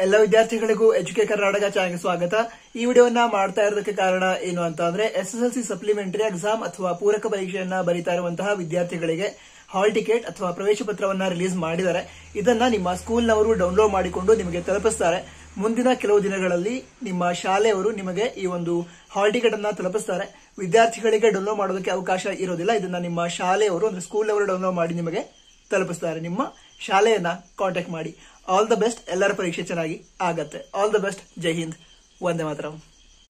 ಎಲ್ಲ ವಿದ್ಯಾರ್ಥಿಗಳಿಗೂ ಎಜುಕೆ ಕರ್ನಾಟಕ ಚಾನೆಲ್ಗೆ ಸ್ವಾಗತ ಈ ವಿಡಿಯೋವನ್ನ ಮಾಡ್ತಾ ಇರೋದಕ್ಕೆ ಕಾರಣ ಏನು ಅಂತ ಅಂದ್ರೆ S S L C supplementary exam ಅಥವಾ ಪೂರಕ ಪರೀಕ್ಷೆಯನ್ನ ಬರೀತಾ ಇರುವಂತಹ ವಿದ್ಯಾರ್ಥಿಗಳಿಗೆ ಹಾಲ್ ಟಿಕೆಟ್ ಅಥವಾ ಪ್ರವೇಶ ಪತ್ರವನ್ನ ರಿಲೀಸ್ ಮಾಡಿದ್ದಾರೆ ಇದನ್ನ ನಿಮ್ಮ ಸ್ಕೂಲ್ನವರು ಡೌನ್ಲೋಡ್ ಮಾಡಿಕೊಂಡು ನಿಮಗೆ ತಲುಪಿಸ್ತಾರೆ ಮುಂದಿನ ಕೆಲವು ದಿನಗಳಲ್ಲಿ ನಿಮ್ಮ ಶಾಲೆಯವರು ನಿಮಗೆ ಈ ಒಂದು ಹಾಲ್ ಟಿಕೆಟ್ ಅನ್ನ ತಲುಪಿಸ್ತಾರೆ ವಿದ್ಯಾರ್ಥಿಗಳಿಗೆ ಡೌನ್ಲೋಡ್ ಮಾಡೋದಕ್ಕೆ ಅವಕಾಶ ಇರೋದಿಲ್ಲ ಇದನ್ನ ನಿಮ್ಮ ಶಾಲೆಯವರು ಅಂದ್ರೆ ಸ್ಕೂಲ್ ಅವರು ಡೌನ್ಲೋಡ್ ಮಾಡಿ ನಿಮಗೆ ತಲುಪಿಸ್ತಾರೆ ನಿಮ್ಮ ಶಾಲೆಯನ್ನ ಕಾಂಟ್ಯಾಕ್ಟ್ ಮಾಡಿ ಆಲ್ ದ ಬೆಸ್ಟ್ ಎಲ್ಲರ ಪರೀಕ್ಷೆ ಚೆನ್ನಾಗಿ ಆಗತ್ತೆ all the best Jai Hind Vande ಮಾತರಂ